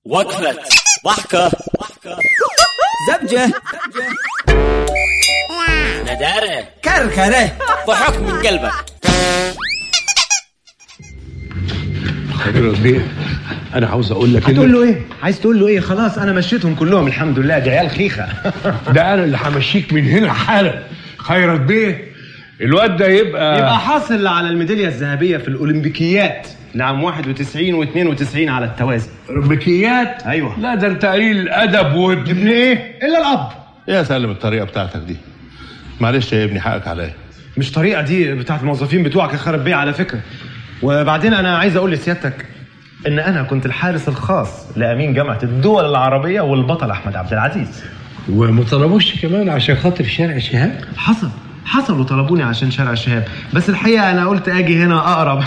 وقفة ضحكة زبجة ندارة كركرة ضحك من قلبك خير بيه انا عاوز اقول لك هتقول إن له ايه عايز تقول له ايه خلاص انا مشيتهم كلهم الحمد لله دي عيال خيخه ده انا اللي همشيك من هنا حالا خيرت بيه الواد ده يبقى يبقى حاصل على الميداليه الذهبيه في الاولمبيكيات لعام 91 و92 على التوازي ربكيات أيوة. لا ده انت قليل الادب وابن ابن ايه الا الاب يا سلم الطريقه بتاعتك دي معلش يا ابني حقك عليا مش طريقه دي بتاعت الموظفين بتوعك يا خرب بيه على فكره وبعدين انا عايز اقول لسيادتك ان انا كنت الحارس الخاص لامين جامعه الدول العربيه والبطل احمد عبد العزيز وما طلبوش كمان عشان خاطر شارع شهاب حصل حصل وطلبوني عشان شارع الشهاب بس الحقيقه انا قلت اجي هنا اقرب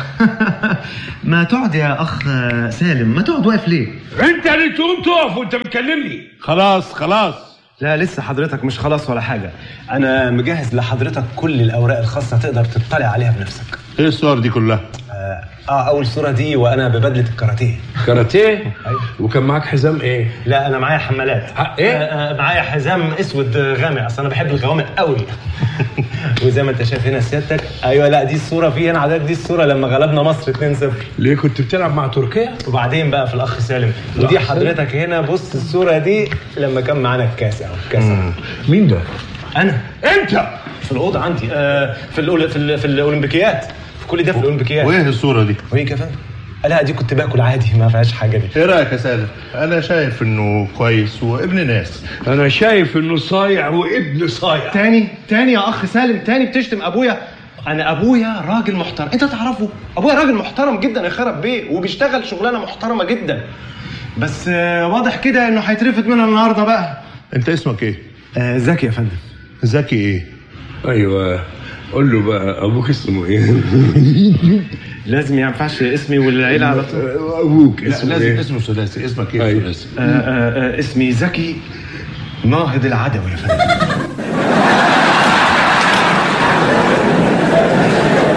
ما تقعد يا اخ سالم ما تقعد واقف ليه انت اللي تقوم تقف وانت بتكلمني خلاص خلاص لا لسه حضرتك مش خلاص ولا حاجه انا مجهز لحضرتك كل الاوراق الخاصه تقدر تطلع عليها بنفسك ايه الصور دي كلها اه, آه اول صوره دي وانا ببدله الكاراتيه كاراتيه وكان معاك حزام ايه لا انا معايا حمالات ح- إيه؟ آه آه معايا حزام اسود غامق اصل انا بحب الغوامق قوي وزي ما انت شايف هنا سيادتك ايوه لا دي الصوره في هنا حضرتك دي الصوره لما غلبنا مصر 2-0 ليه كنت بتلعب مع تركيا وبعدين بقى في الاخ سالم ودي حضرتك هنا بص الصوره دي لما كان معانا الكاس اهو الكاس أهو. مين ده انا انت في الاوضه عندي آه في الأول في, ال- في الاولمبيكيات في كل ده في الاولمبيكيات وايه الصوره دي وايه كمان لا دي كنت باكل عادي ما فيهاش حاجه دي ايه رايك يا سالم انا شايف انه كويس وابن ناس انا شايف انه صايع وابن صايع تاني تاني يا اخ سالم تاني بتشتم ابويا انا ابويا راجل محترم انت تعرفه ابويا راجل محترم جدا يا خرب بيه وبيشتغل شغلانه محترمه جدا بس آه، واضح كده انه هيترفد منها النهارده بقى انت اسمك ايه آه، زكي يا فندم زكي ايه ايوه قول له بقى ابوك اسمه ايه لازم ما ينفعش اسمي والعيله على طول ابوك لا اسمه لازم ايه اسمه ثلاثي اسمك ايه أيوة. ثلاثي آه، آه، آه، اسمي زكي ناهض العدوي يا فندم